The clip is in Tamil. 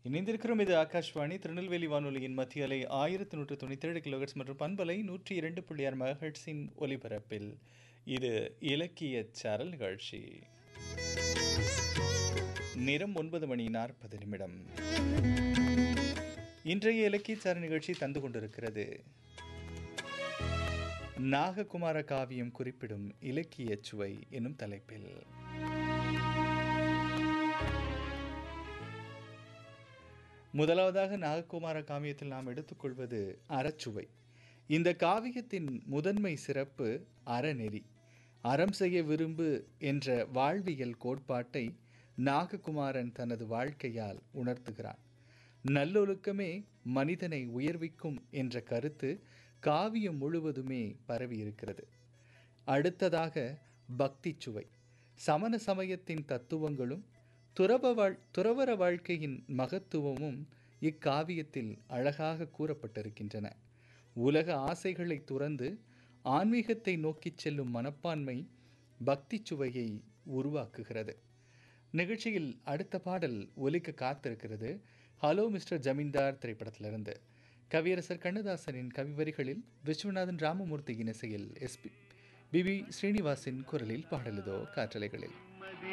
இணைந்திருக்கிறோம் இது ஆகாஷ்வாணி திருநெல்வேலி வானொலியின் மத்திய அலை ஆயிரத்தி நூற்று தொண்ணூற்றி ஏழு கிலோஹெட்ஸ் மற்றும் பண்பலை நூற்றி இரண்டு புள்ளி ஆறு மெகாஹெட்ஸின் ஒலிபரப்பில் இது இலக்கிய சாரல் நிகழ்ச்சி நிறம் ஒன்பது மணி நாற்பது நிமிடம் இன்றைய இலக்கிய சாரல் நிகழ்ச்சி தந்து கொண்டிருக்கிறது நாககுமார காவியம் குறிப்பிடும் இலக்கிய சுவை எனும் தலைப்பில் முதலாவதாக நாககுமார காவியத்தில் நாம் எடுத்துக்கொள்வது அறச்சுவை இந்த காவியத்தின் முதன்மை சிறப்பு அறநெறி அறம் செய்ய விரும்பு என்ற வாழ்வியல் கோட்பாட்டை நாககுமாரன் தனது வாழ்க்கையால் உணர்த்துகிறான் நல்லொழுக்கமே மனிதனை உயர்விக்கும் என்ற கருத்து காவியம் முழுவதுமே பரவியிருக்கிறது அடுத்ததாக பக்தி சுவை சமண சமயத்தின் தத்துவங்களும் துறவ வாழ் துறவர வாழ்க்கையின் மகத்துவமும் இக்காவியத்தில் அழகாக கூறப்பட்டிருக்கின்றன உலக ஆசைகளை துறந்து ஆன்மீகத்தை நோக்கிச் செல்லும் மனப்பான்மை பக்தி சுவையை உருவாக்குகிறது நிகழ்ச்சியில் அடுத்த பாடல் ஒலிக்க காத்திருக்கிறது ஹலோ மிஸ்டர் ஜமீன்தார் திரைப்படத்திலிருந்து கவியரசர் கண்ணதாசனின் கவிவரிகளில் விஸ்வநாதன் ராமமூர்த்தியின் இசையில் எஸ்பி பிபி ஸ்ரீனிவாசின் குரலில் பாடலுதோ காற்றலைகளில்